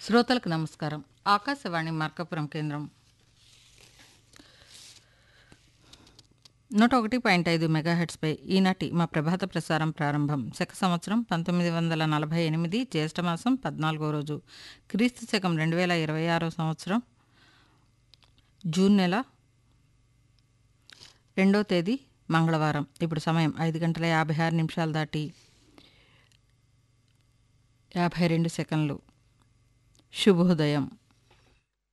శ్రోతలకు నమస్కారం ఆకాశవాణి మార్కాపురం కేంద్రం నూట ఒకటి పాయింట్ ఐదు మెగాహెట్స్పై ఈనాటి మా ప్రభాత ప్రసారం ప్రారంభం శక సంవత్సరం పంతొమ్మిది వందల నలభై ఎనిమిది జ్యేష్ఠమాసం పద్నాలుగో రోజు క్రీస్తు శకం రెండు వేల ఇరవై ఆరో సంవత్సరం జూన్ నెల రెండో తేదీ మంగళవారం ఇప్పుడు సమయం ఐదు గంటల యాభై ఆరు నిమిషాలు దాటి యాభై రెండు సెకండ్లు శుభోదయం